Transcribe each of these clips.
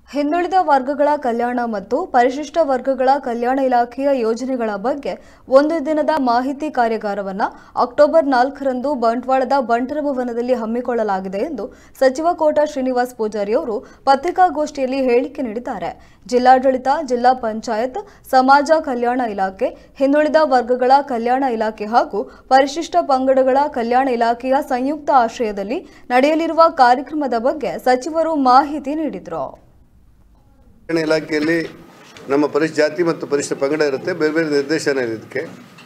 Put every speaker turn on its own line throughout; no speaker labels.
ಹಿಂದುಳಿದ ವರ್ಗಗಳ ಕಲ್ಯಾಣ ಮತ್ತು ಪರಿಶಿಷ್ಟ ವರ್ಗಗಳ ಕಲ್ಯಾಣ ಇಲಾಖೆಯ ಯೋಜನೆಗಳ ಬಗ್ಗೆ ಒಂದು ದಿನದ ಮಾಹಿತಿ ಕಾರ್ಯಾಗಾರವನ್ನು ಅಕ್ಟೋಬರ್ ನಾಲ್ಕರಂದು ಬಂಟ್ವಾಳದ ಬಂಟರ ಭವನದಲ್ಲಿ ಹಮ್ಮಿಕೊಳ್ಳಲಾಗಿದೆ ಎಂದು ಸಚಿವ ಕೋಟ ಶ್ರೀನಿವಾಸ್ ಪೂಜಾರಿ ಅವರು ಪತ್ರಿಕಾಗೋಷ್ಠಿಯಲ್ಲಿ ಹೇಳಿಕೆ ನೀಡಿದ್ದಾರೆ ಜಿಲ್ಲಾಡಳಿತ ಜಿಲ್ಲಾ ಪಂಚಾಯತ್ ಸಮಾಜ ಕಲ್ಯಾಣ ಇಲಾಖೆ ಹಿಂದುಳಿದ ವರ್ಗಗಳ ಕಲ್ಯಾಣ ಇಲಾಖೆ ಹಾಗೂ ಪರಿಶಿಷ್ಟ ಪಂಗಡಗಳ ಕಲ್ಯಾಣ ಇಲಾಖೆಯ ಸಂಯುಕ್ತ ಆಶ್ರಯದಲ್ಲಿ ನಡೆಯಲಿರುವ ಕಾರ್ಯಕ್ರಮದ ಬಗ್ಗೆ ಸಚಿವರು ಮಾಹಿತಿ ನೀಡಿದರು
ಶಿಕ್ಷಣ ಇಲಾಖೆಯಲ್ಲಿ ನಮ್ಮ ಪರಿಶ್ ಜಾತಿ ಮತ್ತು ಪರಿಶಿಷ್ಟ ಪಂಗಡ ಇರುತ್ತೆ ಬೇರೆ ಬೇರೆ ನಿರ್ದೇಶನ ಇದೆ ಇದಕ್ಕೆ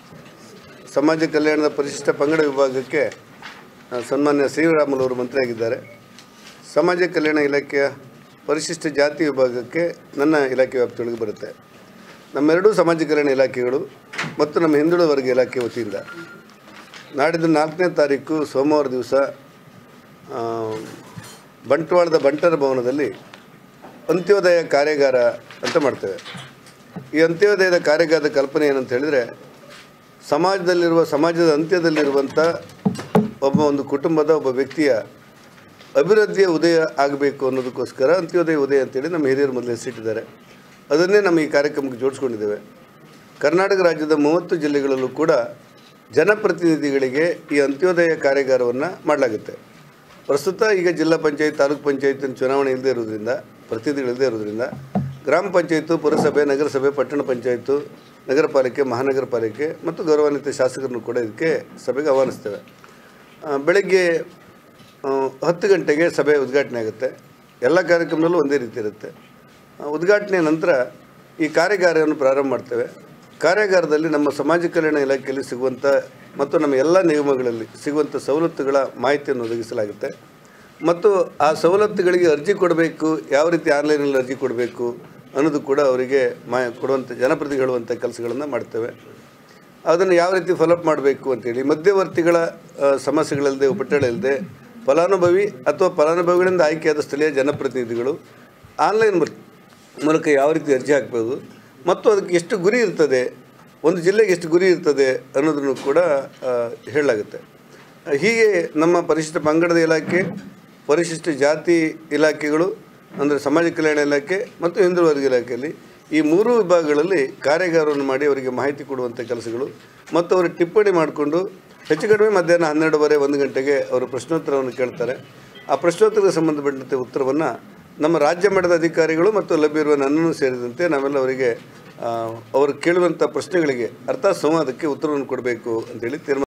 ಸಮಾಜ ಕಲ್ಯಾಣದ ಪರಿಶಿಷ್ಟ ಪಂಗಡ ವಿಭಾಗಕ್ಕೆ ಆ, ಸನ್ಮಾನ್ಯ ಶ್ರೀರಾಮುಲು ಅವರು ಮಂತ್ರಿಯಾಗಿದ್ದಾರೆ ಸಮಾಜ ಕಲ್ಯಾಣ ಇಲಾಖೆಯ ಪರಿಶಿಷ್ಟ ಜಾತಿ ವಿಭಾಗಕ್ಕೆ ನನ್ನ ಇಲಾಖೆ ವ್ಯಾಪ್ತಿಯೊಳಗೆ ಬರುತ್ತೆ ನಮ್ಮೆರಡೂ ಸಮಾಜ ಕಲ್ಯಾಣ ಇಲಾಖೆಗಳು ಮತ್ತು ನಮ್ಮ ಹಿಂದುಳಿದ ವರ್ಗ ಇಲಾಖೆ ವತಿಯಿಂದ ನಾಡಿದ್ದು ನಾಲ್ಕನೇ ತಾರೀಕು ಸೋಮವಾರ ದಿವಸ ಆ, ಬಂಟ್ವಾಳದ ಬಂಟರ ಭವನದಲ್ಲಿ ಅಂತ್ಯೋದಯ ಕಾರ್ಯಾಗಾರ ಅಂತ ಮಾಡ್ತೇವೆ ಈ ಅಂತ್ಯೋದಯದ ಕಾರ್ಯಾಗಾರದ ಕಲ್ಪನೆ ಏನಂತ ಹೇಳಿದರೆ ಸಮಾಜದಲ್ಲಿರುವ ಸಮಾಜದ ಅಂತ್ಯದಲ್ಲಿರುವಂಥ ಒಬ್ಬ ಒಂದು ಕುಟುಂಬದ ಒಬ್ಬ ವ್ಯಕ್ತಿಯ ಅಭಿವೃದ್ಧಿಯ ಉದಯ ಆಗಬೇಕು ಅನ್ನೋದಕ್ಕೋಸ್ಕರ ಅಂತ್ಯೋದಯ ಉದಯ ಅಂತೇಳಿ ನಮ್ಮ ಹಿರಿಯರು ಮೊದಲು ಹೆಸರಿಟ್ಟಿದ್ದಾರೆ ಅದನ್ನೇ ನಮ್ಮ ಈ ಕಾರ್ಯಕ್ರಮಕ್ಕೆ ಜೋಡಿಸ್ಕೊಂಡಿದ್ದೇವೆ ಕರ್ನಾಟಕ ರಾಜ್ಯದ ಮೂವತ್ತು ಜಿಲ್ಲೆಗಳಲ್ಲೂ ಕೂಡ ಜನಪ್ರತಿನಿಧಿಗಳಿಗೆ ಈ ಅಂತ್ಯೋದಯ ಕಾರ್ಯಾಗಾರವನ್ನು ಮಾಡಲಾಗುತ್ತೆ ಪ್ರಸ್ತುತ ಈಗ ಜಿಲ್ಲಾ ಪಂಚಾಯತ್ ತಾಲೂಕು ಪಂಚಾಯತಿನ ಚುನಾವಣೆ ಇಲ್ಲದೆ ಇರೋದ್ರಿಂದ ಪ್ರತಿನಿಧಿಗಳಿಲ್ಲದೆ ಇರೋದ್ರಿಂದ ಗ್ರಾಮ ಪಂಚಾಯತು ಪುರಸಭೆ ನಗರಸಭೆ ಪಟ್ಟಣ ಪಂಚಾಯತು ನಗರ ಪಾಲಿಕೆ ಮಹಾನಗರ ಪಾಲಿಕೆ ಮತ್ತು ಗೌರವಾನ್ವಿತ ಶಾಸಕರನ್ನು ಕೂಡ ಇದಕ್ಕೆ ಸಭೆಗೆ ಆಹ್ವಾನಿಸ್ತೇವೆ ಆ, ಬೆಳಗ್ಗೆ ಆ, ಹತ್ತು ಗಂಟೆಗೆ ಸಭೆ ಉದ್ಘಾಟನೆ ಆಗುತ್ತೆ ಎಲ್ಲ ಕಾರ್ಯಕ್ರಮದಲ್ಲೂ ಒಂದೇ ರೀತಿ ಇರುತ್ತೆ ಆ, ಉದ್ಘಾಟನೆ ನಂತರ ಈ ಕಾರ್ಯಾಗಾರವನ್ನು ಪ್ರಾರಂಭ ಮಾಡ್ತೇವೆ ಕಾರ್ಯಾಗಾರದಲ್ಲಿ ನಮ್ಮ ಸಮಾಜ ಕಲ್ಯಾಣ ಇಲಾಖೆಯಲ್ಲಿ ಸಿಗುವಂಥ ಮತ್ತು ನಮ್ಮ ಎಲ್ಲ ನಿಗಮಗಳಲ್ಲಿ ಸಿಗುವಂಥ ಸವಲತ್ತುಗಳ ಮಾಹಿತಿಯನ್ನು ಒದಗಿಸಲಾಗುತ್ತೆ ಮತ್ತು ಆ ಸವಲತ್ತುಗಳಿಗೆ ಅರ್ಜಿ ಕೊಡಬೇಕು ಯಾವ ರೀತಿ ಆನ್ಲೈನಲ್ಲಿ ಅರ್ಜಿ ಕೊಡಬೇಕು ಅನ್ನೋದು ಕೂಡ ಅವರಿಗೆ ಮಾ ಕೊಡುವಂಥ ಜನಪ್ರತಿ ಹೇಳುವಂಥ ಕೆಲಸಗಳನ್ನು ಮಾಡ್ತೇವೆ ಅದನ್ನು ಯಾವ ರೀತಿ ಫಾಲೋಅಪ್ ಮಾಡಬೇಕು ಅಂತೇಳಿ ಮಧ್ಯವರ್ತಿಗಳ ಆ, ಸಮಸ್ಯೆಗಳಿಲ್ಲದೆ ಉಪಟಳ ಇಲ್ಲದೆ ಫಲಾನುಭವಿ ಅಥವಾ ಫಲಾನುಭವಿಗಳಿಂದ ಆಯ್ಕೆಯಾದ ಸ್ಥಳೀಯ ಜನಪ್ರತಿನಿಧಿಗಳು ಆನ್ಲೈನ್ ಮುಲ್- ಮೂಲಕ ಯಾವ ರೀತಿ ಅರ್ಜಿ ಹಾಕ್ಬೋದು ಮತ್ತು ಅದಕ್ಕೆ ಎಷ್ಟು ಗುರಿ ಇರ್ತದೆ ಒಂದು ಜಿಲ್ಲೆಗೆ ಎಷ್ಟು ಗುರಿ ಇರ್ತದೆ ಅನ್ನೋದನ್ನು ಕೂಡ ಆ, ಹೇಳಲಾಗುತ್ತೆ ಹೀಗೆ ನಮ್ಮ ಪರಿಶಿಷ್ಟ ಪಂಗಡದ ಇಲಾಖೆ ಪರಿಶಿಷ್ಟ ಜಾತಿ ಇಲಾಖೆಗಳು ಅಂದರೆ ಸಮಾಜ ಕಲ್ಯಾಣ ಇಲಾಖೆ ಮತ್ತು ಹಿಂದುಳಿದ ವರ್ಗ ಇಲಾಖೆಯಲ್ಲಿ ಈ ಮೂರು ವಿಭಾಗಗಳಲ್ಲಿ ಕಾರ್ಯಾಗಾರವನ್ನು ಮಾಡಿ ಅವರಿಗೆ ಮಾಹಿತಿ ಕೊಡುವಂಥ ಕೆಲಸಗಳು ಮತ್ತು ಅವರು ಟಿಪ್ಪಣಿ ಮಾಡಿಕೊಂಡು ಹೆಚ್ಚು ಕಡಿಮೆ ಮಧ್ಯಾಹ್ನ ಹನ್ನೆರಡುವರೆ ಒಂದು ಗಂಟೆಗೆ ಅವರು ಪ್ರಶ್ನೋತ್ತರವನ್ನು ಕೇಳ್ತಾರೆ ಆ ಪ್ರಶ್ನೋತ್ತರಕ್ಕೆ ಸಂಬಂಧಪಟ್ಟಂತೆ ಉತ್ತರವನ್ನು ನಮ್ಮ ರಾಜ್ಯ ಮಟ್ಟದ ಅಧಿಕಾರಿಗಳು ಮತ್ತು ಲಭ್ಯವಿರುವ ನನ್ನನ್ನು ಸೇರಿದಂತೆ ನಾವೆಲ್ಲ ಅವರಿಗೆ ಆ, ಅವರು ಕೇಳುವಂಥ ಪ್ರಶ್ನೆಗಳಿಗೆ ಅರ್ಥ ಸಂವಾದಕ್ಕೆ ಉತ್ತರವನ್ನು ಕೊಡಬೇಕು ಅಂತೇಳಿ ತೀರ್ಮಾನ